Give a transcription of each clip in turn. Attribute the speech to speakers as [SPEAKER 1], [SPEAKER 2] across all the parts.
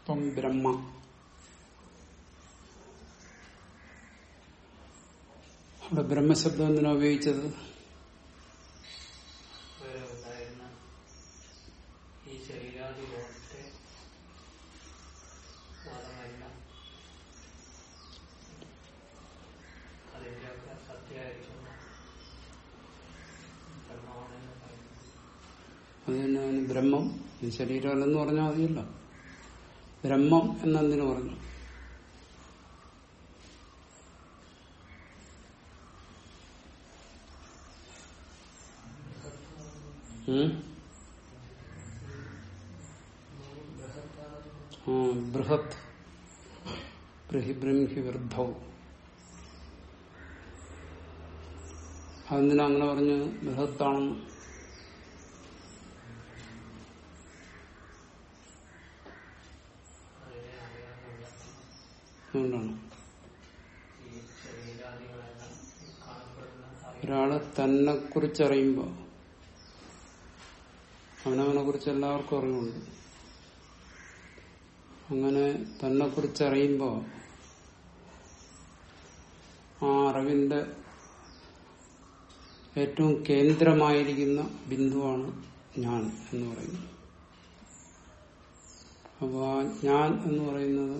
[SPEAKER 1] ത്വം ബ്രഹ്മ അവിടെ ബ്രഹ്മശബ്ദം എന്തിനാ ഉപയോഗിച്ചത്
[SPEAKER 2] വരെ ഉണ്ടായിരുന്ന ഈ ശരീരാദി ലോകത്തെ ബോധമല്ല അതിന്റെയൊക്കെ സത്യമായിരിക്കുന്ന ബ്രഹ്മാവണെന്ന് പറയുന്നു
[SPEAKER 1] അത് തന്നെയാണ് ബ്രഹ്മം ഈ ശരീരമല്ലെന്ന് പറഞ്ഞാൽ മതിയല്ലോ ബ്രഹ്മം എന്നെന്തിനു പറഞ്ഞു ഉം? ആ ബൃഹത് ബ്രഹി ബ്രഹ്മി വൃദ്ധവും അതെന്തിനാ അങ്ങനെ പറഞ്ഞ് ബൃഹത്താണെന്ന്
[SPEAKER 2] അതിനെ അറിയാനുള്ള
[SPEAKER 1] അതുകൊണ്ടാണ്
[SPEAKER 2] ഈ ശരീരാദികളെല്ലാം ഈ കാണപ്പെടുന്ന അറിവ്
[SPEAKER 1] ഒരാള് തന്നെ കുറിച്ചറിയുമ്പോ അവനവനെ കുറിച്ച് എല്ലാവർക്കും അറിവുണ്ട് അങ്ങനെ തന്നെ കുറിച്ചറിയുമ്പോ ആ അറിവിന്റെ ഏറ്റവും കേന്ദ്രമായിരിക്കുന്ന ബിന്ദുവാണ് ഞാൻ എന്ന് പറയുന്നത് അപ്പോൾ ആ ഞാൻ എന്ന് പറയുന്നത്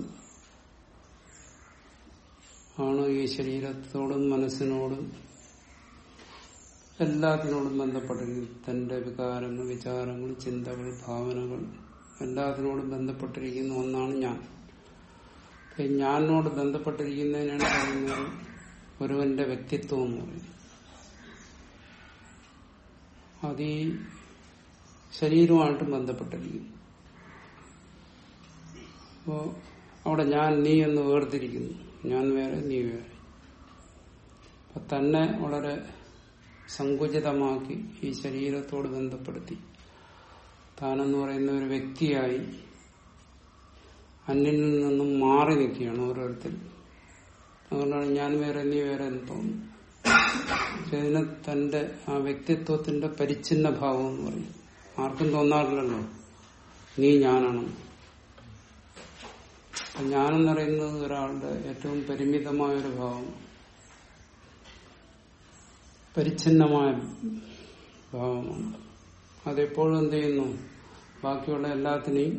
[SPEAKER 1] ആണ് ഈ ശരീരത്തോടും മനസ്സിനോടും എല്ലാത്തിനോടും ബന്ധപ്പെട്ടിരിക്കുന്നു തന്റെ വികാരങ്ങൾ വിചാരങ്ങൾ ചിന്തകൾ ഭാവനകൾ എല്ലാത്തിനോടും ബന്ധപ്പെട്ടിരിക്കുന്ന ഒന്നാണ് ഞാൻ അപ്പൊ ഈ ഞാനോട് ബന്ധപ്പെട്ടിരിക്കുന്നതിനാണ് പറയുന്നത് ഒരുവന്റെ വ്യക്തിത്വം എന്ന് പറയുന്നത് അത് ഈ ശരീരവുമായിട്ടും ബന്ധപ്പെട്ടിരിക്കുന്നു അപ്പോ അവിടെ ഞാൻ നീ എന്ന് വേർതിരിക്കുന്നു ഞാൻ വേറെ നീ വേറെ അപ്പൊ തന്നെ വളരെ സങ്കുചിതമാക്കി ഈ ശരീരത്തോട് ബന്ധപ്പെടുത്തി താനെന്ന് പറയുന്ന ഒരു വ്യക്തിയായി അന്യനിൽ നിന്നും മാറി നിൽക്കുകയാണ് ഓരോരുത്തരും അതുകൊണ്ടാണ് ഞാൻ വേറെ നീ വേറെ എന്ന് തോന്നുന്നു പക്ഷെ ഇതിന് തന്റെ ആ വ്യക്തിത്വത്തിന്റെ പരിച്ഛിന്ന ഭാവം എന്ന് പറയും ആർക്കും തോന്നാറില്ലല്ലോ നീ ഞാനാണ് അപ്പൊ ഞാനെന്ന് പറയുന്നത് ഒരാളുടെ ഏറ്റവും പരിമിതമായ ഒരു ഭാവം പരിച്ഛിന്നമായ ഭാവമാണ് അതെപ്പോഴും എന്ത് ചെയ്യുന്നു ബാക്കിയുള്ള എല്ലാത്തിനെയും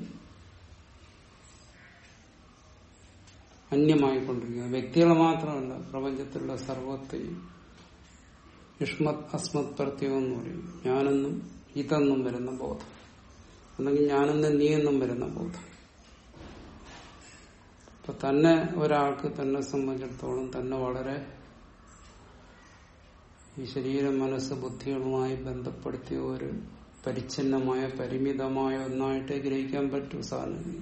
[SPEAKER 1] അന്യമായിക്കൊണ്ടിരിക്കുന്നത് വ്യക്തികളെ മാത്രമല്ല പ്രപഞ്ചത്തിലുള്ള സർവത്തെയും യുഷ്മത് അസ്മത് പ്രത്യേകം എന്ന് പറയും ഞാനെന്നും ഇതെന്നും വരുന്ന ബോധം അല്ലെങ്കിൽ ഞാനെന്നും നീ എന്നും വരുന്ന ബോധം അപ്പൊ തന്നെ ഒരാൾക്ക് തന്നെ സംബന്ധിച്ചിടത്തോളം തന്നെ വളരെ ഈ ശരീരം മനസ്സ് ബുദ്ധികളുമായി ബന്ധപ്പെടുത്തിയ ഒരു പരിച്ഛിന്നമായ പരിമിതമായ ഒന്നായിട്ട് ഗ്രഹിക്കാൻ പറ്റൂ സാധനം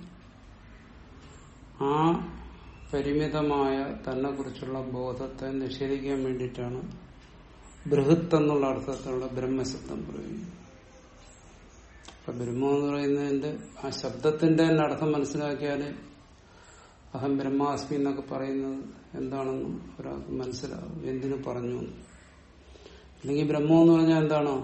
[SPEAKER 1] ആ പരിമിതമായ തന്നെ കുറിച്ചുള്ള ബോധത്തെ നിഷേധിക്കാൻ വേണ്ടിയിട്ടാണ് ബൃഹത്ത് എന്നുള്ള അർത്ഥത്തിലുള്ള ബ്രഹ്മശബ്ദം പ്രയോഗിക്കുന്നത് അപ്പൊ ബ്രഹ്മം എന്ന് പറയുന്നതിന്റെ ആ ശബ്ദത്തിന്റെ തന്നെ അർത്ഥം മനസ്സിലാക്കിയാല് അഹം ബ്രഹ്മാസ്മി എന്നൊക്കെ പറയുന്നത് എന്താണെന്ന് ഒരാൾക്ക് മനസ്സിലാവും എന്തിനു പറഞ്ഞു എന്ന്. അല്ലെങ്കിൽ ബ്രഹ്മം എന്ന് പറഞ്ഞാൽ എന്താണോ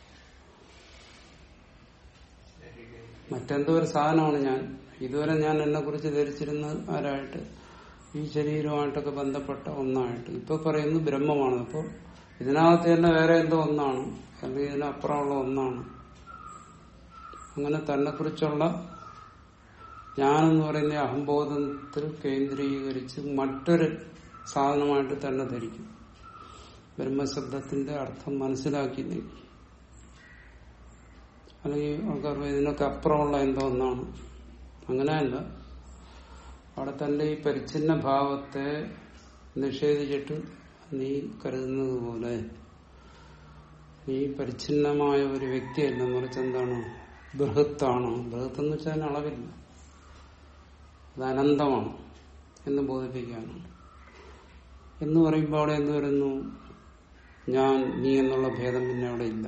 [SPEAKER 1] മറ്റെന്തോ ഒരു സാധനമാണ് ഞാൻ ഇതുവരെ ഞാൻ എന്നെ കുറിച്ച് ധരിച്ചിരുന്നത് ആരായിട്ട് ഈ ശരീരവുമായിട്ടൊക്കെ ബന്ധപ്പെട്ട ഒന്നായിട്ട് ഇപ്പൊ പറയുന്നത് ബ്രഹ്മമാണ് അപ്പോൾ ഇതിനകത്ത് തന്നെ വേറെ എന്തോ ഒന്നാണ് അല്ലെങ്കിൽ ഇതിനപ്പുറമുള്ള ഒന്നാണ് അങ്ങനെ തന്നെ കുറിച്ചുള്ള ഞാനെന്ന് പറയുന്ന ഈ അഹംബോധത്തിൽ കേന്ദ്രീകരിച്ച് മറ്റൊരു സാധനമായിട്ട് തന്നെ ധരിക്കും ബ്രഹ്മശബ്ദത്തിന്റെ അർത്ഥം മനസ്സിലാക്കിയില്ലെങ്കിൽ അല്ലെങ്കിൽ ആൾക്കാർ പറയും, ഇതിനൊക്കെ അപ്പുറമുള്ള എന്തോ ഒന്നാണ് അങ്ങനെയല്ല അവിടെ തന്റെ ഈ പരിച്ഛിന്ന ഭാവത്തെ നിഷേധിച്ചിട്ട് നീ കരുതുന്നത് പോലെ നീ പരിച്ഛിന്നമായ ഒരു വ്യക്തിയല്ല മറിച്ച് എന്താണ് ബൃഹത്താണ് ബൃഹത്ത് എന്ന് വെച്ചാൽ അതിന് അളവില്ല അത് അനന്തമാണ് എന്ന് ബോധിപ്പിക്കാനാണ് എന്ന് പറയുമ്പോൾ അവിടെ എന്ത് വരുന്നു ഞാൻ നീ എന്നുള്ള ഭേദം പിന്നെ അവിടെ ഇല്ല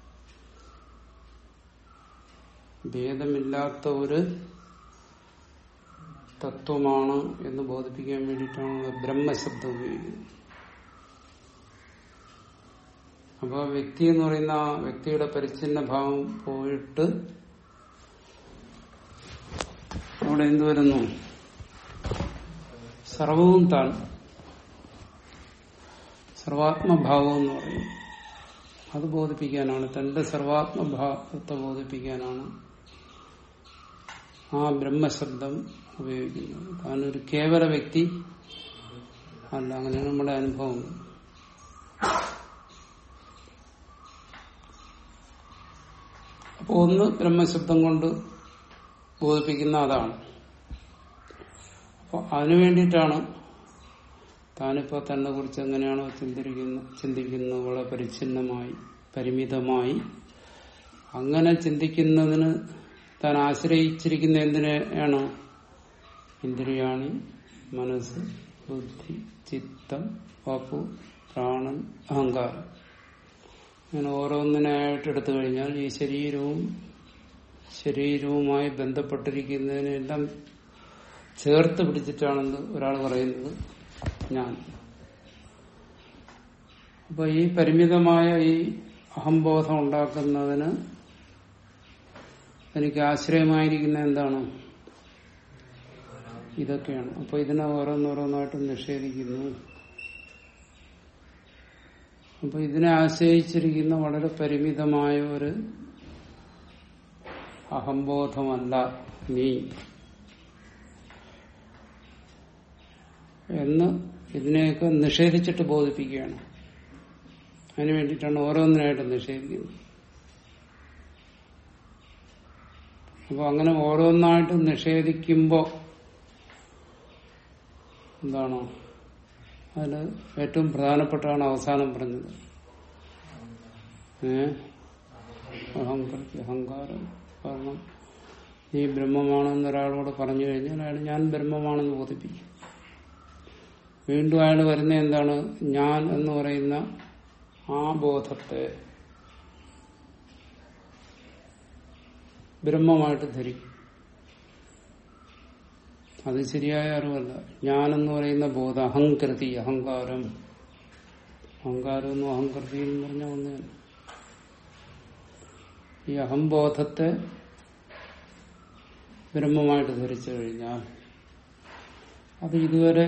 [SPEAKER 1] ഭേദമില്ലാത്ത ഒരു തത്വമാണ് എന്ന് ബോധിപ്പിക്കാൻ വേണ്ടിയിട്ടാണ് ബ്രഹ്മശബ്ദം ഉപയോഗിക്കുന്നത് അപ്പൊ ആ വ്യക്തി എന്ന് പറയുന്ന ആ വ്യക്തിയുടെ പരിച്ഛിന്ന ഭാവം പോയിട്ട് അവിടെ എന്ത് വരുന്നു സർവവും താൻ സർവാത്മഭാവം എന്ന് പറയും അത് ബോധിപ്പിക്കാനാണ് തന്റെ സർവാത്മഭാവത്തെ ബോധിപ്പിക്കാനാണ് ആ ബ്രഹ്മശബ്ദം ഉപയോഗിക്കുന്നത് താനൊരു കേവല വ്യക്തി അല്ല അങ്ങനെയാണ് നമ്മുടെ അനുഭവം അപ്പൊ ഒന്ന് ബ്രഹ്മശബ്ദം കൊണ്ട് ബോധിപ്പിക്കുന്ന അതാണ് അപ്പൊ അതിനു വേണ്ടിയിട്ടാണ് താനിപ്പോ തന്നെ കുറിച്ച് എങ്ങനെയാണോ ചിന്തിരിക്കുന്നത് ചിന്തിക്കുന്നത് വളരെ പരിച്ഛിന്നമായി പരിമിതമായി അങ്ങനെ ചിന്തിക്കുന്നതിന് താൻ ആശ്രയിച്ചിരിക്കുന്ന എന്തിനെയാണ് ഇന്ദ്രിയാണി മനസ്സ് ബുദ്ധി ചിത്തം വാക്കു പ്രാണൻ അഹങ്കാരം അങ്ങനെ ഓരോന്നിനായിട്ട് എടുത്തു കഴിഞ്ഞാൽ ഈ ശരീരവും ശരീരവുമായി ബന്ധപ്പെട്ടിരിക്കുന്നതിനെല്ലാം ചേർത്ത് പിടിച്ചിട്ടാണെന്ന് ഒരാൾ പറയുന്നത് ഞാൻ അപ്പൊ ഈ പരിമിതമായ ഈ അഹംബോധം ഉണ്ടാക്കുന്നതിന് എനിക്ക് ആശ്രയമായിരിക്കുന്ന എന്താണ് ഇതൊക്കെയാണ് അപ്പൊ ഇതിനെ ഓരോന്നോരോന്നായിട്ട് നിഷേധിക്കുന്നു അപ്പൊ ഇതിനെ ആശ്രയിച്ചിരിക്കുന്ന വളരെ പരിമിതമായ ഒരു അഹംബോധമല്ല നീ എന്ന് ഇതിനെയൊക്കെ നിഷേധിച്ചിട്ട് ബോധിപ്പിക്കുകയാണ് അതിനു വേണ്ടിയിട്ടാണ് ഓരോന്നിനായിട്ട് നിഷേധിക്കുന്നത് അപ്പൊ അങ്ങനെ ഓരോന്നായിട്ട് നിഷേധിക്കുമ്പോ എന്താണ് അതിൽ ഏറ്റവും പ്രധാനപ്പെട്ടാണ് അവസാനം പറഞ്ഞത് ഏ അഹങ്കാരം അഹങ്കാരം കാരണം നീ ബ്രഹ്മമാണെന്ന് ഒരാളോട് പറഞ്ഞു കഴിഞ്ഞാൽ അയാൾ ഞാൻ ബ്രഹ്മമാണെന്ന് ബോധിപ്പിക്കും വീണ്ടും അയാൾ വരുന്ന എന്താണ് ഞാൻ എന്ന് പറയുന്ന ആ ബോധത്തെ ബ്രഹ്മമായിട്ട് ധരിക്കും അത് ശരിയായ അറിവല്ല ഞാനെന്ന് പറയുന്ന ബോധ അഹങ്കൃതി അഹങ്കാരം അഹങ്കാരമെന്നും അഹങ്കൃതി എന്ന് പറഞ്ഞ ഒന്ന് ഈ അഹംബോധത്തെ ബ്രഹ്മമായിട്ട് ധരിച്ചു കഴിഞ്ഞാൽ അത് ഇതുവരെ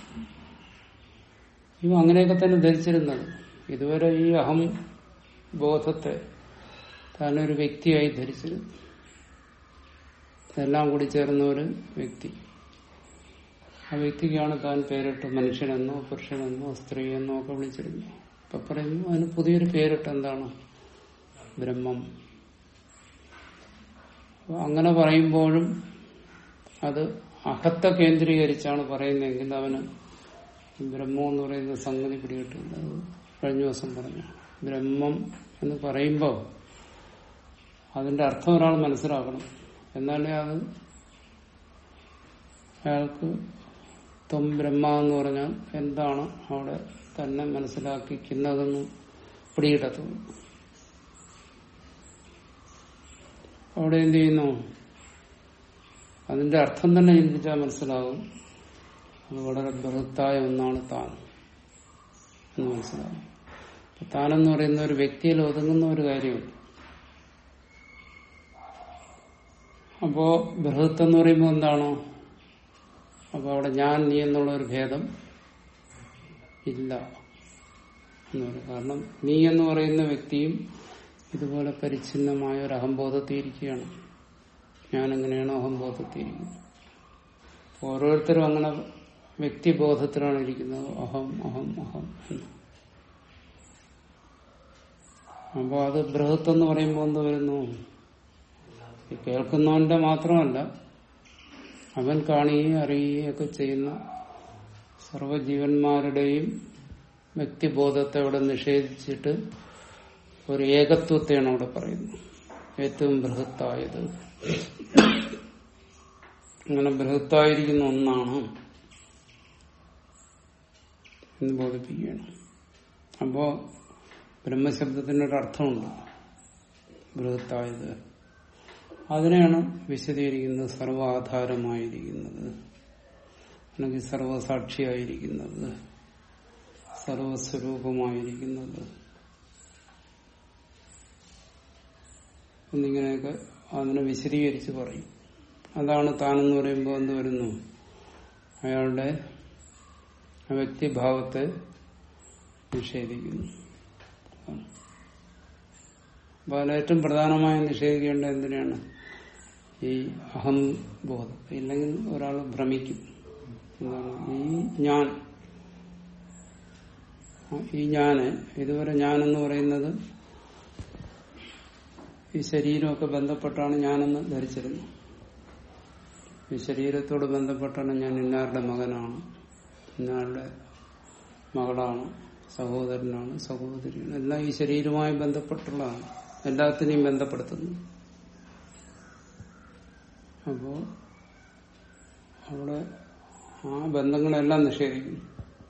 [SPEAKER 1] ഇവ അങ്ങനെയൊക്കെ തന്നെ ധരിച്ചിരുന്നത് ഇതുവരെ ഈ അഹം ബോധത്തെ താനൊരു വ്യക്തിയായി ധരിച്ചിരുന്നു ഇതെല്ലാം കൂടി ചേർന്ന ഒരു വ്യക്തി ആ വ്യക്തിക്കാണ് താൻ പേരിട്ട് മനുഷ്യനെന്നോ പുരുഷനെന്നോ സ്ത്രീയെന്നോ ഒക്കെ വിളിച്ചിരുന്നു ഇപ്പൊ പറയുന്നു അതിന് പുതിയൊരു പേരിട്ട് എന്താണ് ബ്രഹ്മം അപ്പൊ അങ്ങനെ പറയുമ്പോഴും അത് അഹത്തെ കേന്ദ്രീകരിച്ചാണ് പറയുന്നതെങ്കിൽ അവന് ബ്രഹ്മം എന്ന് പറയുന്ന സംഗതി പിടികിട്ടില്ല അത് കഴിഞ്ഞ ദിവസം പറഞ്ഞു ബ്രഹ്മം എന്ന് പറയുമ്പോൾ അതിന്റെ അർത്ഥം ഒരാൾ മനസ്സിലാക്കണം എന്നാലേ അത് അയാൾക്ക് ത്വം ബ്രഹ്മ എന്ന് പറഞ്ഞാൽ എന്താണ് അവിടെ തന്നെ മനസ്സിലാക്കിക്കുന്നതെന്ന് പിടികിട്ടത്തുള്ളൂ അവിടെ എന്ത് ചെയ്യുന്നു അതിന്റെ അർത്ഥം തന്നെ ചിന്തിച്ചാൽ മനസ്സിലാകും അത് വളരെ ബൃഹത്തായ ഒന്നാണ് താൻ എന്ന് മനസ്സിലാകും അപ്പൊ താനെന്ന് പറയുന്ന ഒരു വ്യക്തിയിൽ ഒതുങ്ങുന്ന ഒരു കാര്യമില്ല അപ്പോ ബൃഹത്ത് എന്ന് പറയുമ്പോൾ എന്താണോ അപ്പൊ അവിടെ ഞാൻ നീ എന്നുള്ള ഒരു ഭേദം ഇല്ല എന്ന് പറയും കാരണം നീ എന്ന് പറയുന്ന വ്യക്തിയും ഇതുപോലെ പരിച്ഛിന്നമായ ഒരു അഹംബോധത്തിൽ ഇരിക്കുകയാണ് ഞാൻ എങ്ങനെയാണോ അഹംബോധത്തിൽ ഇരിക്കുന്നത് ഓരോരുത്തരും അങ്ങനെ വ്യക്തിബോധത്തിലാണ് ഇരിക്കുന്നത് അഹം അഹം അഹം എന്ന് അപ്പൊ അത് ബൃഹത്ത് എന്ന് പറയുമ്പോൾ എന്ത് വരുന്നു ഈ കേൾക്കുന്നവന്റെ മാത്രമല്ല അവൻ കാണുകയും അറിയുകയും ഒക്കെ ചെയ്യുന്ന സർവജീവന്മാരുടെയും വ്യക്തിബോധത്തെ അവിടെ നിഷേധിച്ചിട്ട് ഒരു ഏകത്വത്തെയാണ് അവിടെ പറയുന്നത് ഏറ്റവും ബൃഹത്തായത് അങ്ങനെ ബൃഹത്തായിരിക്കുന്ന ഒന്നാണ് എന്ന് ബോധിപ്പിക്കുകയാണ് അപ്പോ ബ്രഹ്മശബ്ദത്തിനൊരർത്ഥമുണ്ട് ബൃഹത്തായത് അതിനെയാണ് വിശദീകരിക്കുന്നത് സർവാധാരമായിരിക്കുന്നത് അല്ലെങ്കിൽ സർവസാക്ഷിയായിരിക്കുന്നത് സർവസ്വരൂപമായിരിക്കുന്നത് എന്നിങ്ങനെയൊക്കെ അതിനെ വിശദീകരിച്ച് പറയും അതാണ് താനെന്ന് പറയുമ്പോൾ എന്ത് വരുന്നു അയാളുടെ ആ വ്യക്തിഭാവത്തെ നിഷേധിക്കുന്നു അതാണ്. അപ്പൊ അതിൽ ഏറ്റവും പ്രധാനമായി നിഷേധിക്കേണ്ടത് എന്തിനാണ് ഈ അഹം ബോധം ഇല്ലെങ്കിൽ ഒരാൾ ഭ്രമിക്കും എന്താണ് ഈ ഞാൻ ഈ ഞാന് ഇതുവരെ ഞാനെന്ന് പറയുന്നത് ഈ ശരീരമൊക്കെ ബന്ധപ്പെട്ടാണ് ഞാനെന്ന് ധരിച്ചിരുന്നു ഈ ശരീരത്തോട് ബന്ധപ്പെട്ടാണ് ഞാൻ ഇന്നാരുടെ മകനാണ് ഇന്നാരുടെ മകളാണ് സഹോദരനാണ് സഹോദരിയാണ് എല്ലാം ഈ ശരീരവുമായി ബന്ധപ്പെട്ടുള്ളതാണ് എല്ലാത്തിനെയും ബന്ധപ്പെടുത്തുന്നു അപ്പോ അവിടെ ആ ബന്ധങ്ങളെല്ലാം നിഷേധിക്കുന്നു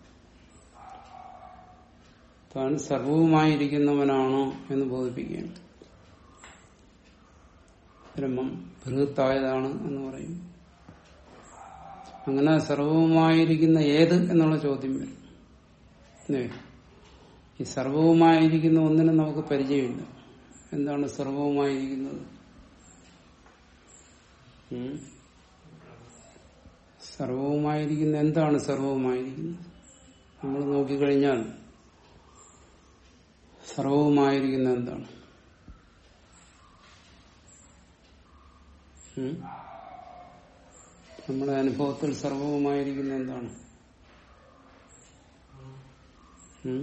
[SPEAKER 1] താൻ സർവവുമായിരിക്കുന്നവനാണോ എന്ന് ബോധിപ്പിക്കുകയാണ് ബ്രഹ്മം ബൃഹത്തായതാണ് എന്ന് പറയും അങ്ങനെ സർവവുമായിരിക്കുന്ന ഏത് എന്നുള്ള ചോദ്യം വരും അല്ലേ ഈ സർവവുമായിരിക്കുന്ന ഒന്നിനും നമുക്ക് പരിചയമില്ല എന്താണ് സർവവുമായിരിക്കുന്നത് ഉം? സർവവുമായിരിക്കുന്ന എന്താണ് സർവവുമായിരിക്കുന്നത് നമ്മൾ നോക്കിക്കഴിഞ്ഞാൽ സർവവുമായിരിക്കുന്ന എന്താണ് ഉം? നമ്മുടെ അനുഭവത്തിൽ സർവവുമായിരിക്കുന്ന എന്താണ് ഉം?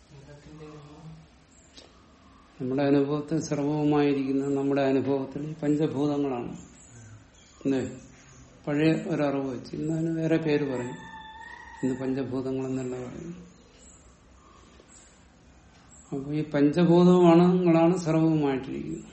[SPEAKER 1] നമ്മുടെ അനുഭവത്തിൽ സർവവുമായിരിക്കുന്നത് നമ്മുടെ അനുഭവത്തിൽ ഈ പഞ്ചഭൂതങ്ങളാണ് അല്ലേ പഴയ ഒരറിവ് വെച്ച് ഇന്ന് അതിന് വേറെ പേര് പറയും ഇന്ന് പഞ്ചഭൂതങ്ങൾ എന്നല്ല പറയും അപ്പൊ ഈ പഞ്ചഭൂതവുമാണ് നിങ്ങളാണ് സർവവുമായിട്ടിരിക്കുന്നത്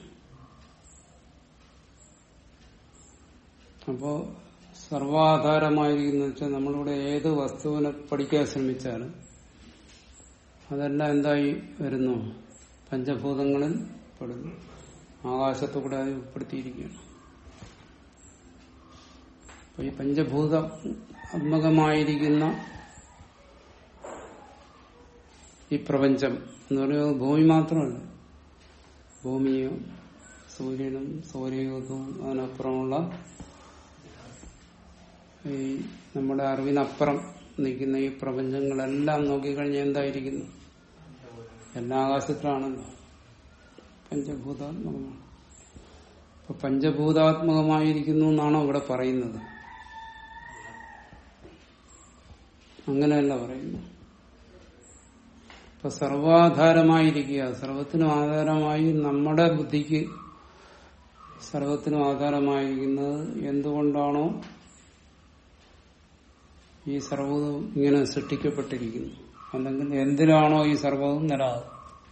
[SPEAKER 1] അപ്പോ സർവാധാരമായിരിക്കുന്ന വെച്ചാൽ നമ്മളിവിടെ ഏത് വസ്തുവിനെ പഠിക്കാൻ ശ്രമിച്ചാലും അതെല്ലാം എന്തായി വരുന്നു പഞ്ചഭൂതങ്ങളിൽ പെടുന്നു ആകാശത്തു കൂടെ അത് ഉൾപ്പെടുത്തിയിരിക്കുകയാണ് അപ്പൊ ഈ പഞ്ചഭൂതാത്മകമായിരിക്കുന്ന ഈ പ്രപഞ്ചം എന്ന് പറയുന്നത് ഭൂമി മാത്രമല്ല ഭൂമിയും സൂര്യനും സൗരയൂഥവും അതിനപ്പുറമുള്ള ഈ നമ്മുടെ അറിവിനപ്പുറം നിൽക്കുന്ന ഈ പ്രപഞ്ചങ്ങളെല്ലാം നോക്കിക്കഴിഞ്ഞാൽ എന്തായിരിക്കുന്നു എല്ലാ ആകാശത്തിലാണല്ലോ പഞ്ചഭൂതാത്മകമാണ് അപ്പൊ പഞ്ചഭൂതാത്മകമായിരിക്കുന്നു എന്നാണോ ഇവിടെ പറയുന്നത് അങ്ങനെയല്ല പറയുന്നു ഇപ്പൊ സർവാധാരമായിരിക്കുക സർവത്തിനും ആധാരമായി നമ്മുടെ ബുദ്ധിക്ക് സർവത്തിനും ആധാരമായിരിക്കുന്നത് എന്തുകൊണ്ടാണോ ഈ സർവവും ഇങ്ങനെ സൃഷ്ടിക്കപ്പെട്ടിരിക്കുന്നു അല്ലെങ്കിൽ എന്തിനാണോ ഈ സർവവും നിലനിൽക്കുന്നത്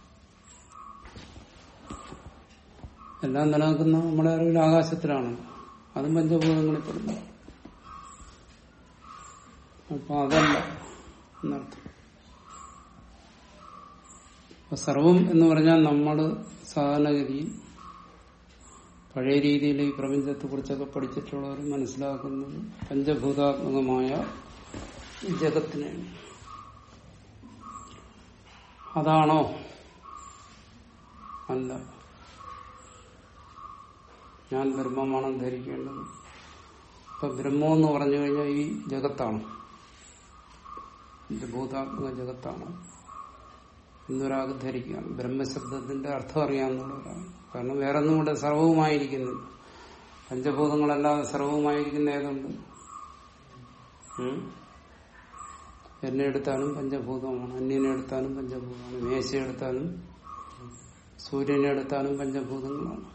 [SPEAKER 1] എല്ലാം നിലനിൽക്കുന്ന നമ്മുടെ അറിവിൽ ആകാശത്തിലാണ് അതും പഞ്ചഭൂതങ്ങളിൽ പെടുന്നു അപ്പൊ അതല്ല എന്നർത്ഥം അപ്പൊ സർവം എന്ന് പറഞ്ഞാൽ നമ്മൾ സാധാരണഗതിയിൽ പഴയ രീതിയിൽ ഈ പ്രപഞ്ചത്തെ കുറിച്ചൊക്കെ പഠിച്ചിട്ടുള്ളവർ മനസ്സിലാക്കുന്നത് പഞ്ചഭൂതാത്മകമായ ഈ ജഗത്തിനെയാണ് അതാണോ അല്ല ഞാൻ ബ്രഹ്മമാണെന്ന് ധരിക്കേണ്ടത് ഇപ്പൊ ബ്രഹ്മം എന്ന് പറഞ്ഞു കഴിഞ്ഞാൽ ഈ ജഗത്താണ് ഇത് ഭൂതാത്മക ജഗത്താണ് എന്നൊരാൾക്ക് ധരിക്കാം ബ്രഹ്മശബ്ദത്തിന്റെ അർത്ഥം അറിയാവുന്നവരാണ് കാരണം വേറെ ഒന്നും ഇവിടെ സർവവുമായിരിക്കുന്നില്ല പഞ്ചഭൂതങ്ങളല്ലാതെ സർവവുമായിരിക്കുന്ന ഏതുണ്ട് ഉം? എന്നെ എടുത്താലും പഞ്ചഭൂതമാണ് അന്യനെ എടുത്താലും പഞ്ചഭൂതമാണ് മേശ എടുത്താലും സൂര്യനെ എടുത്താലും പഞ്ചഭൂതങ്ങളാണ്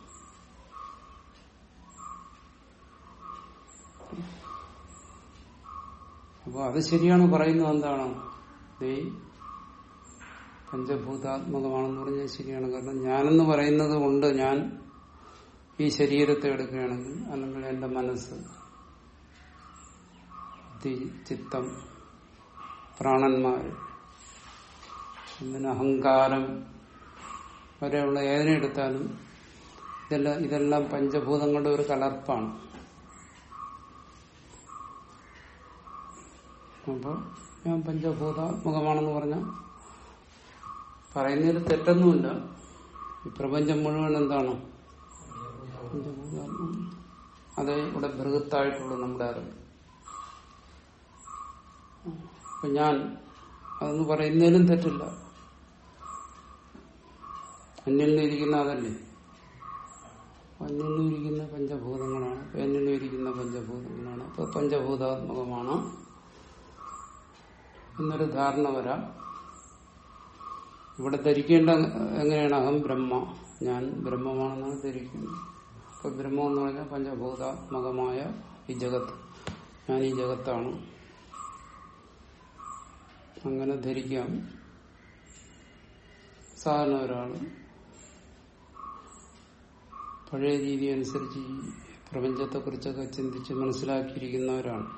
[SPEAKER 1] അപ്പൊ അത് ശരിയാണ് പറയുന്നത് എന്താണ് ദേ പഞ്ചഭൂതാത്മകമാണെന്ന് പറഞ്ഞാൽ ശരിയാണ് കാരണം ഞാനെന്ന് പറയുന്നത് കൊണ്ട് ഞാൻ ഈ ശരീരത്തെ എടുക്കുകയാണെങ്കിൽ അല്ലെങ്കിൽ എന്റെ മനസ്സ് ബുദ്ധി, ചിത്തം പ്രാണന്മാര് പിന്നെ അഹങ്കാരം വരെയുള്ള ഏതിനെ എടുത്താലും ഇതെല്ലാം ഇതെല്ലാം പഞ്ചഭൂതങ്ങളുടെ ഒരു കലർപ്പാണ് അപ്പോൾ ഞാൻ പഞ്ചഭൂതാത്മകമാണെന്ന് പറഞ്ഞാൽ പറയുന്നതിൽ തെറ്റൊന്നുമില്ല ഈ പ്രപഞ്ചം മുഴുവൻ എന്താണ് പഞ്ചഭൂതാത്മകം അതേ ഇവിടെ ബൃഹത്തായിട്ടുള്ളൂ നമ്മുടെ അറിവ് അപ്പൊ ഞാൻ അതെന്ന് പറയുന്നതിലും തെറ്റില്ല അന്യനിൽ ഇരിക്കുന്ന അതല്ലേ അന്യനിൽ ഇരിക്കുന്ന പഞ്ചഭൂതങ്ങളാണ് അപ്പൊ എന്നിലും ഇരിക്കുന്ന പഞ്ചഭൂതങ്ങളാണ് അപ്പൊ പഞ്ചഭൂതാത്മകമാണ് എന്നൊരു ധാരണ വരാം ഇവിടെ ധരിക്കേണ്ട എങ്ങനെയാണ് അഹം ബ്രഹ്മ ഞാൻ ബ്രഹ്മമാണെന്നാണ് ധരിക്കുന്നത് അപ്പൊ ബ്രഹ്മം എന്ന് പറഞ്ഞാൽ പഞ്ചഭൂതാത്മകമായ ഈ ജഗത്ത് ഞാൻ ഈ ജഗത്താണ് അങ്ങനെ ധരിക്കാം സാധാരണ ഒരാൾ പഴയ രീതി അനുസരിച്ച് ഈ പ്രപഞ്ചത്തെക്കുറിച്ചൊക്കെ ചിന്തിച്ച് മനസ്സിലാക്കിയിരിക്കുന്നവരാണ്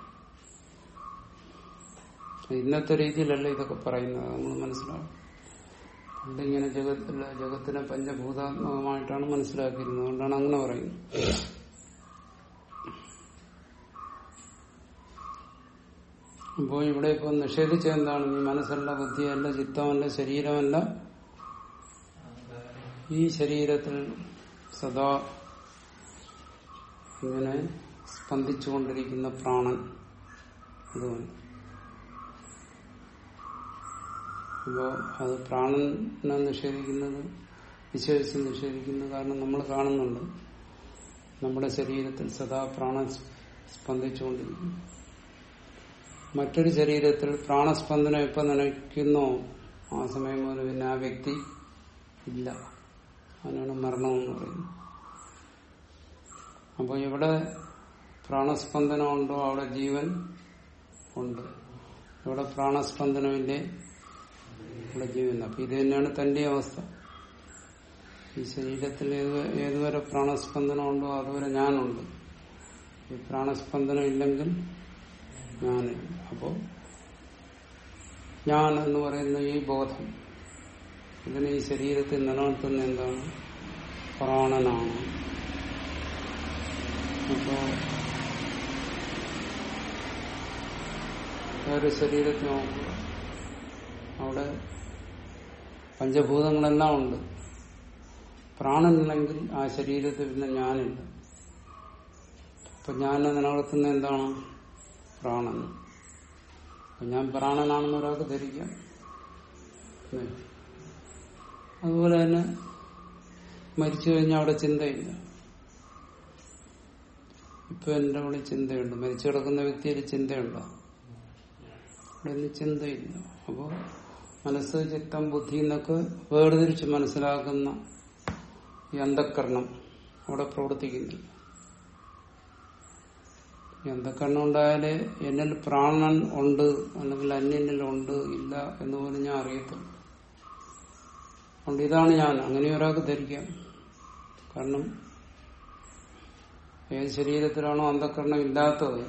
[SPEAKER 1] ഇന്നത്തെ രീതിയിലല്ല ഇതൊക്കെ പറയുന്നത് നമ്മൾ മനസ്സിലാവും പണ്ട് ഇങ്ങനെ ജഗത്തിലെ ജഗത്തിനെ പഞ്ചഭൂതാത്മകമായിട്ടാണ് മനസ്സിലാക്കിയിരുന്നത് അതുകൊണ്ടാണ് അങ്ങനെ പറയുന്നത് അപ്പോ ഇവിടെ ഇപ്പൊ നിഷേധിച്ച എന്താണ് ഈ മനസ്സല്ല ബുദ്ധിയല്ല ചിത്തമല്ല ശരീരമല്ല ഈ ശരീരത്തിൽ സദാ ഇങ്ങനെ സ്പന്ദിച്ചുകൊണ്ടിരിക്കുന്ന പ്രാണൻ അതുകൊണ്ട് അപ്പോ അത് പ്രാണനെ നിഷേധിക്കുന്നത് വിശേഷിച്ച് നിഷേധിക്കുന്നത് കാരണം നമ്മൾ കാണുന്നുണ്ട് നമ്മുടെ ശരീരത്തിൽ സദാ പ്രാണൻ സ്പന്ദിച്ചുകൊണ്ടിരിക്കുന്നു മറ്റൊരു ശരീരത്തിൽ പ്രാണസ്പന്ദനം എപ്പോൾ നനയ്ക്കുന്നോ ആ സമയം മുതൽ പിന്നെ ആ വ്യക്തി ഇല്ല അതിനാണ് മരണം എന്ന് പറയുന്നത് അപ്പോൾ ഇവിടെ പ്രാണസ്പന്ദനം ഉണ്ടോ അവിടെ ജീവൻ ഉണ്ട് ഇവിടെ പ്രാണസ്പന്ദനമില്ലേ ഇവിടെ ജീവൻ അപ്പൊ ഇത് തന്നെയാണ് തന്റെ അവസ്ഥ ഈ ശരീരത്തിൽ ഏത് ഏതുവരെ പ്രാണസ്പന്ദനം ഉണ്ടോ അതുവരെ ഞാനുണ്ട് ഈ പ്രാണസ്പന്ദനം ഇല്ലെങ്കിൽ ഞാനില്ല അപ്പോ ഞാൻ എന്ന് പറയുന്ന ഈ ബോധം ഇതിനെ ഈ ശരീരത്തിൽ നിലനിർത്തുന്ന എന്താണ് പ്രാണനാണ് അപ്പോ വേറെ ശരീരത്തിൽ നോക്കുക അവിടെ പഞ്ചഭൂതങ്ങളെല്ലാം ഉണ്ട് പ്രാണനില്ലെങ്കിൽ ആ ശരീരത്തിൽ പിന്നെ ഞാനില്ല അപ്പൊ ഞാൻ നിലനിർത്തുന്ന എന്താണ് പ്രാണൻ അപ്പൊ ഞാൻ പ്രാണനാണെന്ന് ഒരാൾക്ക് ധരിക്കാം അല്ലേ? അതുപോലെ തന്നെ മരിച്ചു കഴിഞ്ഞാൽ അവിടെ ചിന്തയില്ല ഇപ്പൊ എന്റെ ഉള്ളിൽ ചിന്തയുണ്ട് മരിച്ചു കിടക്കുന്ന വ്യക്തിയിൽ ചിന്തയുണ്ടോ അവിടെ ഒന്നും ചിന്തയില്ല അപ്പോ മനസ്സ് ചിത്തം ബുദ്ധി എന്നൊക്കെ വേർതിരിച്ച് മനസ്സിലാക്കുന്ന ഈ അന്ധക്കരണം അവിടെ പ്രവർത്തിക്കുന്നില്ല ഈ അന്ധക്കരണം ഉണ്ടായാലേ എന്നിൽ പ്രാണൻ ഉണ്ട് അല്ലെങ്കിൽ അന്യനിൽ ഉണ്ട് ഇല്ല എന്ന് പോലും ഞാൻ അറിയത്തുള്ളൂ അതുകൊണ്ട് ഇതാണ് ഞാൻ അങ്ങനെ ഒരാൾക്ക് ധരിക്കാം കാരണം ഏത് ശരീരത്തിലാണോ അന്ധക്കരണം ഇല്ലാത്തത്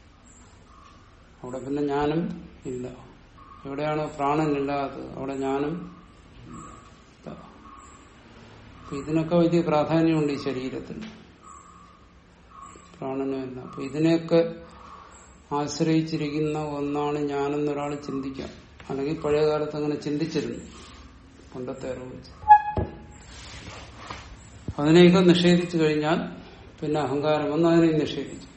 [SPEAKER 1] അവിടെ പിന്നെ ഞാനും ഇല്ല എവിടെയാണോ പ്രാണൻ ഇല്ലാത്തത് അവിടെ ഞാനും ഇല്ല. അപ്പൊ ഇതിനൊക്കെ വലിയ പ്രാധാന്യമുണ്ട് ഈ ശരീരത്തിൽ പ്രാണനുമല്ല അപ്പൊ ഇതിനെയൊക്കെ ആശ്രയിച്ചിരിക്കുന്ന ഒന്നാണ് ഞാനെന്നൊരാൾ ചിന്തിക്കാം അല്ലെങ്കിൽ പഴയ കാലത്ത് അങ്ങനെ ചിന്തിച്ചിരുന്നു പണ്ടത്തെ അറിവ് വെച്ച് അതിനെയൊക്കെ നിഷേധിച്ചു കഴിഞ്ഞാൽ പിന്നെ അഹങ്കാരം വന്ന് അതിനെ നിഷേധിച്ചു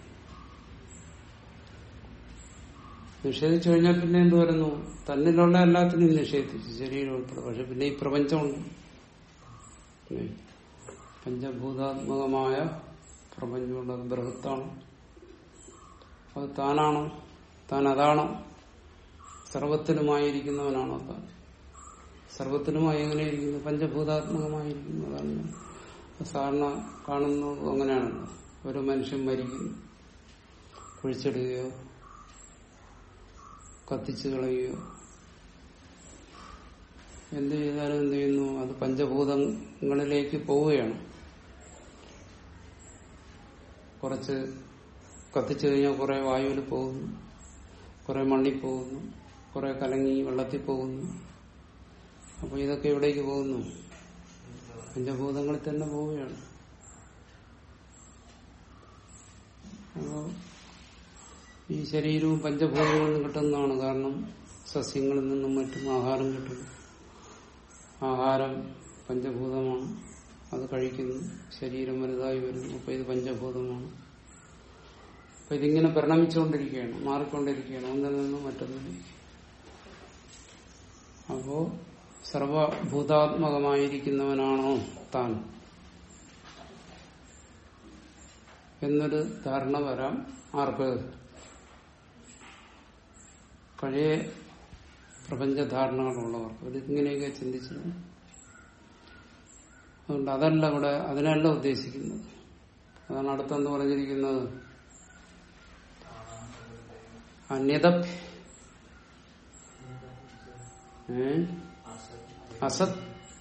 [SPEAKER 1] നിഷേധിച്ചു കഴിഞ്ഞാൽ പിന്നെ എന്ത് വരുന്നു തന്നിലുള്ള എല്ലാത്തിനെയും നിഷേധിച്ചു ശരീരം ഉൾപ്പെടെ പക്ഷെ പിന്നെ ഈ പ്രപഞ്ചമുണ്ട് ഉം. പഞ്ചഭൂതാത്മകമായ പ്രപഞ്ചമുണ്ട് അത് ബൃഹത്താണ് അത് താനാണോ താൻ അതാണോ സർവത്തിലുമായിരിക്കുന്നവനാണോ താൻ സർവത്തിലുമായി എങ്ങനെയിരിക്കുന്നു പഞ്ചഭൂതാത്മകമായിരിക്കുന്നു അതാണ് ഞാൻ സാധാരണ കാണുന്നത് അങ്ങനെയാണല്ലോ ഒരു മനുഷ്യൻ മരിക്കുന്നു കുഴിച്ചിടുകയോ കത്തിച്ചു കളയുകയോ എന്ത് ചെയ്താലും എന്ത് ചെയ്യുന്നു അത് പഞ്ചഭൂതങ്ങളിലേക്ക് പോവുകയാണ് കുറച്ച് കത്തിച്ചു കഴിഞ്ഞാൽ കുറെ വായുവിൽ പോകുന്നു കുറെ മണ്ണിൽ പോകുന്നു കുറെ കലങ്ങി വെള്ളത്തിൽ പോകുന്നു അപ്പൊ ഇതൊക്കെ എവിടേക്ക് പോകുന്നു പഞ്ചഭൂതങ്ങളിൽ തന്നെ പോവുകയാണ് അപ്പോ ഈ ശരീരവും പഞ്ചഭൂതങ്ങളിൽ നിന്ന് കിട്ടുന്നതാണ് കാരണം സസ്യങ്ങളിൽ നിന്നും മറ്റും ആഹാരം കിട്ടുന്നു ആഹാരം പഞ്ചഭൂതമാണ് അത് കഴിക്കുന്നു ശരീരം വലുതായി വരുന്നു അപ്പൊ ഇത് പഞ്ചഭൂതമാണ് അപ്പൊ ഇതിങ്ങനെ പരിണമിച്ചുകൊണ്ടിരിക്കുകയാണ് മാറിക്കൊണ്ടിരിക്കുകയാണ് ഒന്നിൽ നിന്നും മറ്റൊന്നിലേക്ക് അപ്പോ സർവഭൂതാത്മകമായിരിക്കുന്നവനാണോ താൻ എന്നൊരു ധാരണ വരാം ആർക്ക് പഴയ പ്രപഞ്ചധാരണകളുള്ളവർക്ക് ഇതിങ്ങനെയൊക്കെ ചിന്തിച്ചു അതുകൊണ്ട് അതല്ല ഇവിടെ അതിനല്ല ഉദ്ദേശിക്കുന്നത് അതാണ് അടുത്തെന്ന് പറഞ്ഞിരിക്കുന്നത് അന്യത ഏ അസത്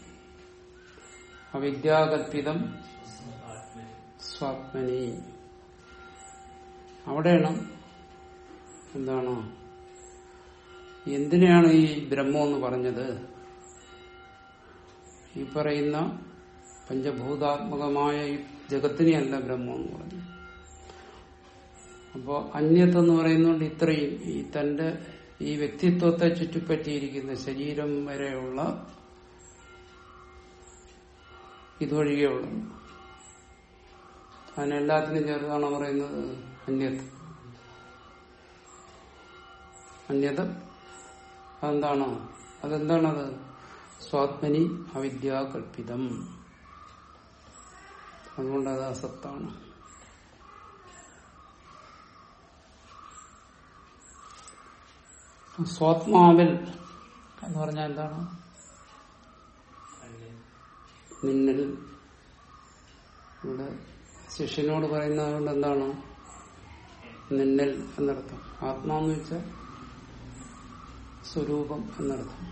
[SPEAKER 1] അവിദ്യാകൽപിതം സ്വാത്മനി അവിടെയാണ് എന്താണ് എന്തിനാണ് ഈ ബ്രഹ്മം എന്ന് പറഞ്ഞത് ഈ പറയുന്ന പഞ്ചഭൂതാത്മകമായ ഈ ജഗത്തിനെയല്ല ബ്രഹ്മം എന്ന് പറഞ്ഞു അപ്പോ അന്യത്തെന്ന് പറയുന്നതുകൊണ്ട് ഇത്രയും ഈ തന്റെ ഈ വ്യക്തിത്വത്തെ ചുറ്റിപ്പറ്റിയിരിക്കുന്ന ശരീരം വരെയുള്ള ഇതൊഴികെയുള്ളത് അതിനെല്ലാത്തിനും ചേർത്താണ് പറയുന്നത് അന്യത്ത് അന്യത അതെന്താണ് അതെന്താണത് സ്വാത്മനി അവിദ്യാകൽപിതം അതുകൊണ്ട് അത് അസത്താണ് സ്വാത്മാവിൽ എന്ന് പറഞ്ഞാൽ എന്താണ് നിന്നിൽ ഇവിടെ ശിഷ്യനോട് പറയുന്നത് കൊണ്ട് എന്താണ് നിന്നിൽ എന്നർത്ഥം ആത്മാന്ന് വെച്ചാൽ സ്വരൂപം എന്നർത്ഥം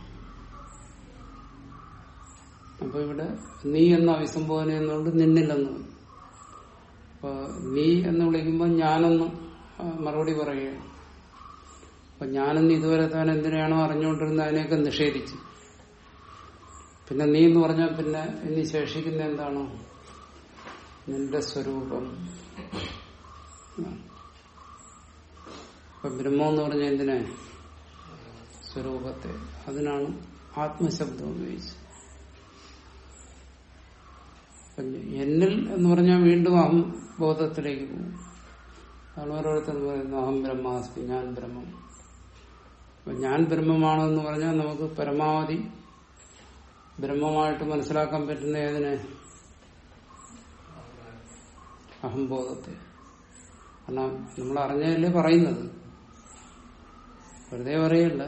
[SPEAKER 1] അപ്പൊ ഇവിടെ നീ എന്ന അഭിസംബോധന എന്നുകൊണ്ട് നിന്നില്ലെന്ന് പറയും. അപ്പൊ നീ എന്ന് വിളിക്കുമ്പോൾ ഞാനെന്ന് ആ, മറുപടി പറയുകയാണ് അപ്പൊ ഞാനെന്ന് ഇതുവരെ താൻ എന്തിനാണോ അറിഞ്ഞുകൊണ്ടിരുന്നത് അതിനെയൊക്കെ നിഷേധിച്ചു പിന്നെ നീ എന്ന് പറഞ്ഞാൽ പിന്നെ ഇനി ശേഷിക്കുന്ന എന്താണ് നിന്റെ സ്വരൂപം അപ്പൊ ബ്രഹ്മം എന്ന് പറഞ്ഞാൽ എന്തിനെ സ്വരൂപത്തെ അതിനാണ് ആത്മശബ്ദം ഉപയോഗിച്ചത് അപ്പൊ എന്നിൽ എന്ന് പറഞ്ഞാൽ വീണ്ടും അഹം ബോധത്തിലേക്ക് പോകും അതാണ് ഓരോരുത്തർ പറയുന്നത് അഹം ബ്രഹ്മാസ്മി ഞാൻ ബ്രഹ്മം അപ്പൊ ഞാൻ ബ്രഹ്മമാണെന്ന് പറഞ്ഞാൽ നമുക്ക് പരമാവധി ബ്രഹ്മമായിട്ട് മനസ്സിലാക്കാൻ പറ്റുന്ന ഏതിനെ അഹംബോധത്തെ കാരണം നമ്മൾ അറിഞ്ഞതല്ലേ പറയുന്നത് വെറുതെ പറയല്ല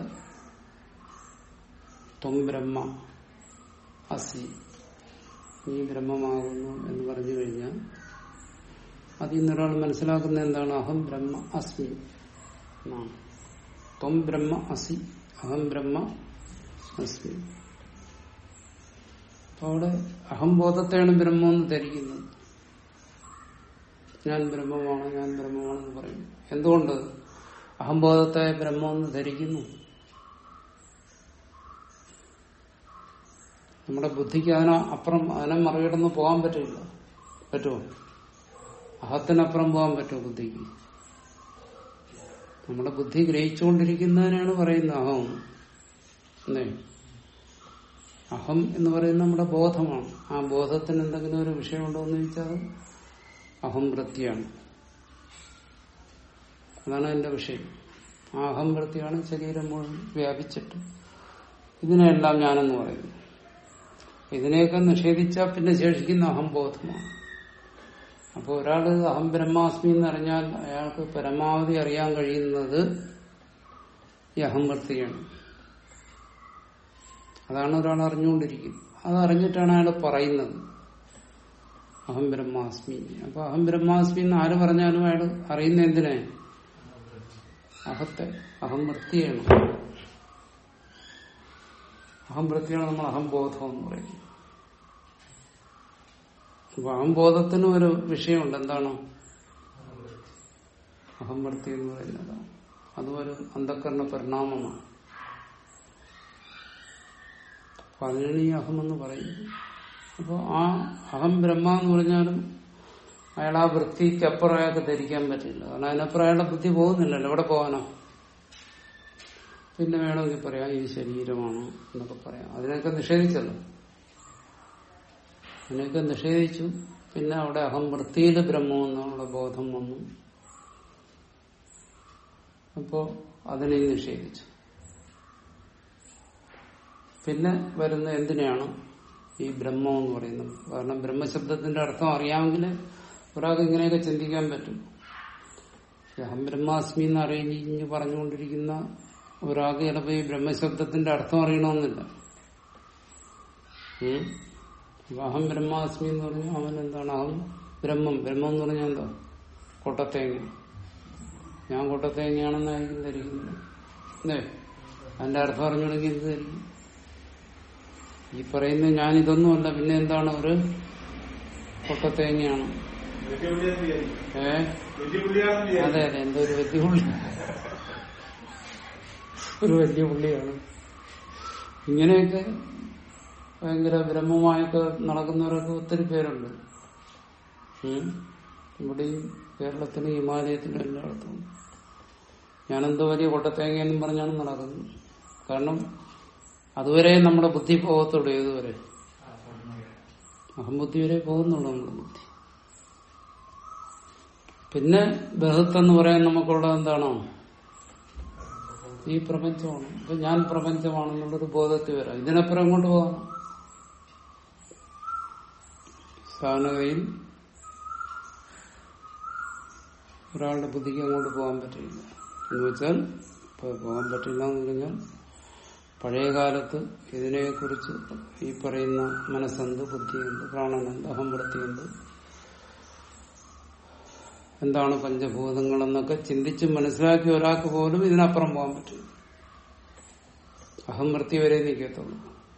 [SPEAKER 1] ത്വം ബ്രഹ്മ അസി നീ ബ്രഹ്മമാകുന്നു എന്ന് പറഞ്ഞു കഴിഞ്ഞാൽ അതിൽ നിന്നൊരാൾ മനസ്സിലാക്കുന്ന എന്താണ് അഹം ബ്രഹ്മ അസ്മി എന്നാണ് ത്വം ബ്രഹ്മ അസി അഹം ബ്രഹ്മ അസ്മി അപ്പൊ അവിടെ അഹംബോധത്തെയാണ് ബ്രഹ്മമെന്ന് ധരിക്കുന്നത് ഞാൻ ബ്രഹ്മമാണ് ഞാൻ ബ്രഹ്മമാണെന്ന് പറയും എന്തുകൊണ്ട് അഹംബോധത്തെ ബ്രഹ്മമെന്ന് ധരിക്കുന്നു നമ്മുടെ ബുദ്ധിക്ക് അതിന അപ്പുറം അതിനെ മറികടന്ന് പോകാൻ പറ്റില്ല പറ്റുമോ അഹത്തിനപ്പുറം പോകാൻ പറ്റുമോ ബുദ്ധിക്ക് നമ്മുടെ ബുദ്ധി ഗ്രഹിച്ചുകൊണ്ടിരിക്കുന്നതിനാണ് പറയുന്നത് അഹം അല്ലേ അഹം എന്ന് പറയുന്നത് നമ്മുടെ ബോധമാണ് ആ ബോധത്തിന് എന്തെങ്കിലും ഒരു വിഷയമുണ്ടോ എന്ന് ചോദിച്ചാൽ അത് അഹം വൃത്തിയാണ് അതാണ് എന്റെ വിഷയം ആ അഹം വൃത്തിയാണ് ശരീരം മുഴുവൻ വ്യാപിച്ചിട്ട് ഇതിനെല്ലാം ഞാനെന്ന് പറയുന്നു ഇതിനെയൊക്കെ നിഷേധിച്ചാൽ പിന്നെ ശേഷിക്കുന്ന അഹംബോധമാണ് അപ്പോൾ ഒരാൾ അഹം ബ്രഹ്മാസ്മി എന്ന് അറിഞ്ഞാൽ അയാൾക്ക് പരമാവധി അറിയാൻ കഴിയുന്നത് ഈ അഹംവൃത്തിയാണ് അതാണ് ഒരാൾ അറിഞ്ഞുകൊണ്ടിരിക്കുന്നത് അത് അറിഞ്ഞിട്ടാണ് അയാൾ പറയുന്നത് അഹം ബ്രഹ്മാസ്മി അപ്പൊ അഹം ബ്രഹ്മാസ്മി എന്ന് ആര് പറഞ്ഞാലും അയാൾ അറിയുന്ന എന്തിനെ അഹത്തെ അഹം വൃത്തിയാണ് അഹം വൃത്തിയാണ് നമ്മൾ അഹംബോധം എന്ന് പറയുന്നത് അപ്പൊ അഹംബോധത്തിന് ഒരു വിഷയമുണ്ട് എന്താണ് അഹംവൃത്തി എന്ന് പറയുന്നത് അതും ഒരു അന്ധക്കരണ പരിണാമമാണ് അപ്പൊ അതിനാണ് ഈ അഹം എന്ന് പറയുന്നത് അപ്പോൾ ആ അഹം ബ്രഹ്മ എന്ന് പറഞ്ഞാലും അയാൾ ആ വൃത്തിക്ക് അപ്പുറം അയാൾക്ക് ധരിക്കാൻ പറ്റില്ല കാരണം അതിനപ്പുറം അയാളുടെ ബുദ്ധി പോകുന്നില്ലല്ലോ എവിടെ പോകാനോ പിന്നെ വേണമെങ്കിൽ പറയാം ഇത് ശരീരമാണ് എന്നൊക്കെ പറയാം അതിനൊക്കെ നിഷേധിച്ചല്ലോ അതിനൊക്കെ നിഷേധിച്ചു പിന്നെ അവിടെ അഹം വൃത്തിയിൽ ബ്രഹ്മം എന്നുള്ള ബോധം വന്നു അപ്പോ അതിനെ നിഷേധിച്ചു പിന്നെ വരുന്ന എന്തിനാണ് ഈ ബ്രഹ്മം എന്ന് പറയുന്നത് കാരണം ബ്രഹ്മശബ്ദത്തിന്റെ അർത്ഥം അറിയാമെങ്കിൽ ഒരാൾക്ക് ഇങ്ങനെയൊക്കെ ചിന്തിക്കാൻ പറ്റും ഈ അഹം ബ്രഹ്മാസ്മി എന്ന് അറിഞ്ഞ് പറഞ്ഞുകൊണ്ടിരിക്കുന്ന ഒരാൾക്ക് ചിലപ്പോൾ ഈ ബ്രഹ്മശബ്ദത്തിന്റെ അർത്ഥം അറിയണമെന്നില്ല ഉം? അപ്പൊ അഹം ബ്രഹ്മാസ്മി എന്ന് പറഞ്ഞാൽ അവൻ എന്താണ് അഹം ബ്രഹ്മം ബ്രഹ്മം എന്ന് പറഞ്ഞാൽ എന്താ കൊട്ടത്തേങ്ങ ഞാൻ കൊട്ടത്തേങ്ങയാണെന്നായിരിക്കും ധരിക്കുന്നത് അല്ലേ അതിന്റെ അർത്ഥം അറിഞ്ഞുകൊണ്ടെങ്കിൽ എന്ത് ധരിക്കും ഈ പറയുന്ന ഞാൻ ഇതൊന്നുമല്ല പിന്നെ എന്താണ് ഒരു കൊട്ടത്തേങ്ങയാണ് ഏ അതെ അതെ എന്തോ ഒരു വലിയ പുള്ളി ഒരു വലിയ പുള്ളിയാണ് ഇങ്ങനെയൊക്കെ ഭയങ്കര ബ്രഹ്മമായൊക്കെ നടക്കുന്നവരൊക്കെ ഒത്തിരി പേരുണ്ട് ഉം. ഇവിടെയും കേരളത്തിലും ഹിമാലയത്തിലും എല്ലായിടത്തും ഞാനെന്തോ വലിയ കൊട്ടത്തേങ്ങയെന്നും പറഞ്ഞാണ് നടക്കുന്നത് കാരണം അതുവരെ നമ്മുടെ ബുദ്ധി പോകത്തുള്ളൂ ഏതുവരെ അഹംബുദ്ധി വരെ പോകുന്നുള്ളൂ നമ്മുടെ ബുദ്ധി പിന്നെ ബഹത്ത് എന്ന് പറയാൻ നമുക്കുള്ളത് എന്താണോ ഈ പ്രപഞ്ചമാണ് ഇപ്പൊ ഞാൻ പ്രപഞ്ചമാണെന്നുള്ളൊരു ബോധത്തിൽ വരാം ഇതിനപ്പുറം കൊണ്ട് പോകാം സാധാരണഗതിയിൽ ഒരാളുടെ ബുദ്ധിക്ക് അങ്ങോട്ട് പോകാൻ പറ്റില്ല എന്ന് വെച്ചാൽ ഇപ്പൊ പോകാൻ പറ്റില്ല എന്ന് പറഞ്ഞാൽ പഴയ കാലത്ത് ഇതിനെക്കുറിച്ച് ഈ പറയുന്ന മനസ്സെന്ത് ബുദ്ധിയുണ്ട് പ്രാണനുണ്ട് അഹംവൃത്തിയുണ്ട് എന്താണ് പഞ്ചഭൂതങ്ങളെന്നൊക്കെ ചിന്തിച്ച് മനസ്സിലാക്കിയ ഒരാൾക്ക് പോലും ഇതിനപ്പുറം പോകാൻ പറ്റും അഹംവൃത്തി വരെ നിൽക്കത്തുള്ളൂ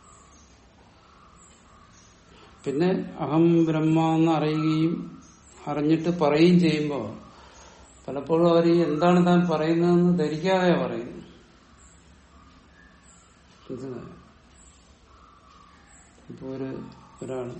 [SPEAKER 1] പിന്നെ അഹം ബ്രഹ്മ എന്ന് അറിയുകയും അറിഞ്ഞിട്ട് പറയുകയും ചെയ്യുമ്പോൾ പലപ്പോഴും അവർ ഈ എന്താണ് താൻ പറയുന്നതെന്ന് ധരിക്കാതെ പറയുന്നു മനസ്സിലായോ? ഇപ്പൊ ഒരു ഒരാള്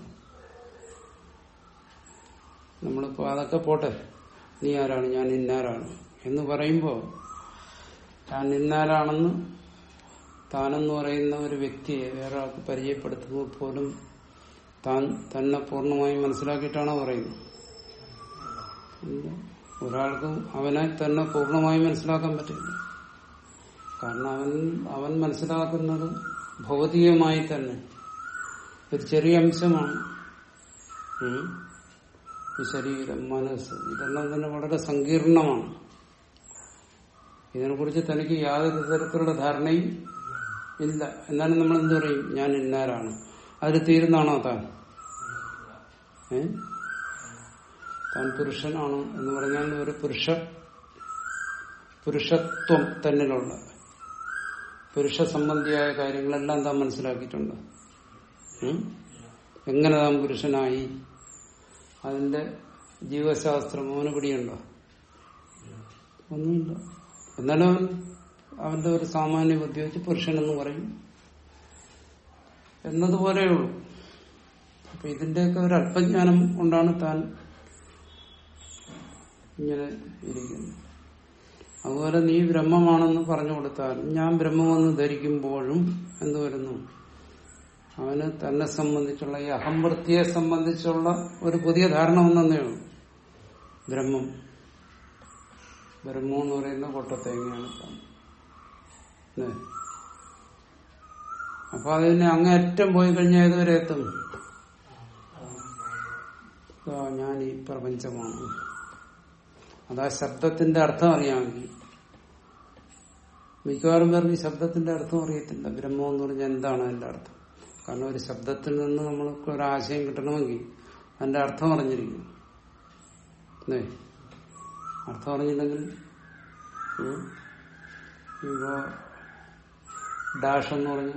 [SPEAKER 1] നമ്മളിപ്പോ അതൊക്കെ പോട്ടെ നീ ആരാണ് ഞാൻ ഇന്നാരാണ് എന്ന് പറയുമ്പോൾ താൻ ഇന്നാരാണെന്ന് താനെന്ന് പറയുന്ന ഒരു വ്യക്തിയെ വേറെ ആൾക്ക് പരിചയപ്പെടുത്തുമ്പോൾ പോലും താൻ തന്നെ പൂർണ്ണമായും മനസ്സിലാക്കിയിട്ടാണോ പറയുന്നത് ഇല്ല. ഒരാൾക്കും അവനെ തന്നെ പൂർണ്ണമായും മനസ്സിലാക്കാൻ പറ്റില്ല കാരണം അവൻ അവൻ മനസ്സിലാക്കുന്നത് ഭൗതികമായി തന്നെ ഒരു ചെറിയ അംശമാണ് ഉം. ഈ ശരീരം മനസ്സ് ഇതെല്ലാം തന്നെ വളരെ സങ്കീർണമാണ് ഇതിനെക്കുറിച്ച് തനിക്ക് യാതൊരു തരത്തിലുള്ള ധാരണയും ഇല്ല എന്നാലും നമ്മൾ എന്ത് പറയും ഞാൻ ഇന്നാരാണ് അതിൽ തീരുന്നാണോ താൻ ഏ താൻ പുരുഷനാണ് എന്ന് പറഞ്ഞാൽ ഒരു പുരുഷ പുരുഷത്വം തന്നിലുള്ള പുരുഷ സംബന്ധിയായ കാര്യങ്ങളെല്ലാം താൻ മനസ്സിലാക്കിയിട്ടുണ്ട് ഉം? എങ്ങനെ താൻ പുരുഷനായി അതിന്റെ ജീവശാസ്ത്രം അവന് പിടിയുണ്ടോ ഒന്നുമില്ല എന്നാലും അവൻ അവന്റെ ഒരു സാമാന്യ ബുദ്ധി വെച്ച് പുരുഷനെന്ന് പറയും എന്നതുപോലെയുള്ളൂ അപ്പൊ ഇതിന്റെയൊക്കെ ഒരു അല്പജ്ഞാനം കൊണ്ടാണ് താൻ ഇങ്ങനെ ഇരിക്കുന്നത് അതുപോലെ നീ ബ്രഹ്മമാണെന്ന് പറഞ്ഞു കൊടുത്താൽ ഞാൻ ബ്രഹ്മമെന്ന് ധരിക്കുമ്പോഴും എന്ത് വരുന്നു അവന് തന്നെ സംബന്ധിച്ചുള്ള ഈ അഹംവൃത്തിയെ സംബന്ധിച്ചുള്ള ഒരു പുതിയ ധാരണ ഒന്നേ ഉള്ളൂ ബ്രഹ്മം ബ്രഹ്മം എന്ന് പറയുന്ന കൊട്ടത്തേങ്ങയാണ് താൻ. അല്ലേ? അപ്പൊ അതിന് അങ്ങേറ്റം പോയി കഴിഞ്ഞാൽ ഏതുവരെ എത്തും ആ, ഞാൻ ഈ പ്രപഞ്ചമാണ് അതാ ശബ്ദത്തിന്റെ അർത്ഥം അറിയാമെങ്കിൽ മിക്കവാറും പേർക്ക് ഈ ശബ്ദത്തിന്റെ അർത്ഥം അറിയത്തില്ല ബ്രഹ്മം എന്ന് പറഞ്ഞാൽ എന്താണ് അതിന്റെ അർത്ഥം കാരണം ഒരു ശബ്ദത്തിൽ നിന്ന് നമ്മൾക്ക് ഒരു ആശയം കിട്ടണമെങ്കിൽ അതിന്റെ അർത്ഥം അറിഞ്ഞിരിക്കും അല്ലേ അർത്ഥം അറിഞ്ഞില്ലെങ്കിൽ ഉം, ഇപ്പോ ഡാഷ് എന്ന് പറഞ്ഞു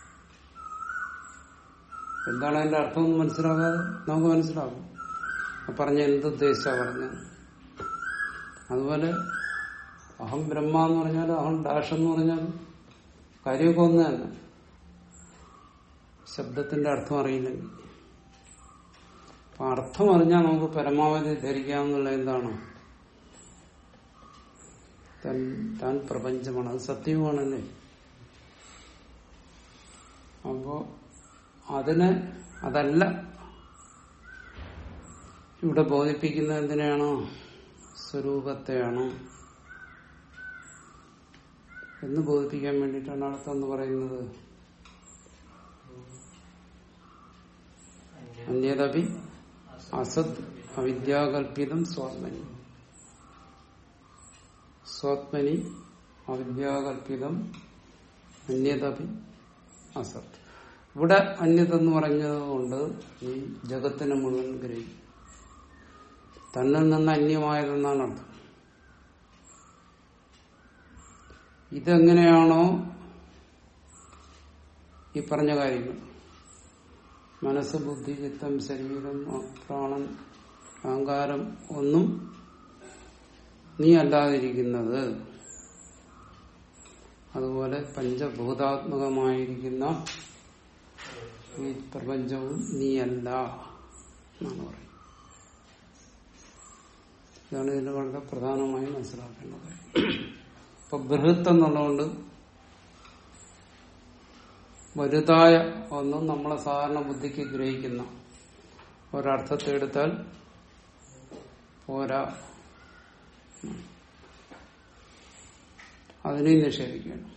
[SPEAKER 1] എന്താണ് അതിന്റെ അർത്ഥം എന്ന് മനസ്സിലാകാതെ നമുക്ക് മനസ്സിലാകും ആ പറഞ്ഞ എന്തുദ്ദേശ പറഞ്ഞ അതുപോലെ അഹം ബ്രഹ്മ എന്ന് പറഞ്ഞാൽ അഹം ഡാഷ് എന്ന് പറഞ്ഞാൽ കാര്യമൊക്കെ ഒന്ന് തന്നെ ശബ്ദത്തിന്റെ അർത്ഥം അറിയില്ലെങ്കിൽ അപ്പൊ അർത്ഥം അറിഞ്ഞാൽ നമുക്ക് പരമാവധി ധരിക്കാവുന്നുള്ള എന്താണ് താൻ താൻ പ്രപഞ്ചമാണ് അത് സത്യവുമാണല്ലേ അപ്പോ അതിനെ അതല്ല ഇവിടെ ബോധിപ്പിക്കുന്ന എന്തിനാണോ സ്വരൂപത്തെയാണോ എന്ന് ബോധിപ്പിക്കാൻ വേണ്ടിയിട്ടാണ് അടുത്തെന്ന് പറയുന്നത് അന്യതപി അസത് അവിദ്യാകൽപിതം സ്വാത്മനി സ്വാത്മനി അവിദ്യാകൽപിതം അന്യതപി അസത് ഇവിടെ അന്യതെന്ന് പറഞ്ഞതുകൊണ്ട് ഈ ജഗത്തിനെ മുഴുവൻ ഗ്രഹിക്കും തന്നിൽ നിന്ന് അന്യമായതെന്നാണ് അർത്ഥം ഇതെങ്ങനെയാണോ ഈ പറഞ്ഞ കാര്യങ്ങൾ മനസ്സ് ബുദ്ധി ചിത്തം ശരീരം പ്രാണൻ അഹങ്കാരം ഒന്നും നീ അല്ലാതിരിക്കുന്നത് അതുപോലെ പഞ്ചഭൂതാത്മകമായിരിക്കുന്ന ഈ പ്രപഞ്ചവും നീയല്ല എന്നാണ് പറയുന്നത് ഇതാണ് ഇതിൽ വളരെ പ്രധാനമായി മനസ്സിലാക്കേണ്ടത് ഇപ്പൊ ബൃഹത്ത് എന്നുള്ളതുകൊണ്ട് വലുതായ ഒന്നും നമ്മളെ സാധാരണ ബുദ്ധിക്ക് ഗ്രഹിക്കുന്ന ഒരർത്ഥത്തെ എടുത്താൽ പോരാ അതിനെയും നിഷേധിക്കണം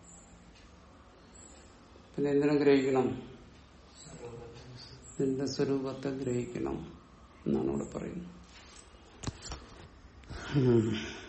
[SPEAKER 1] പിന്നെ എന്തിനു ഗ്രഹിക്കണം നിന്റെ സ്വരൂപത്തെ ഗ്രഹിക്കണം എന്നാണ് ഇവിടെ പറയുന്നത്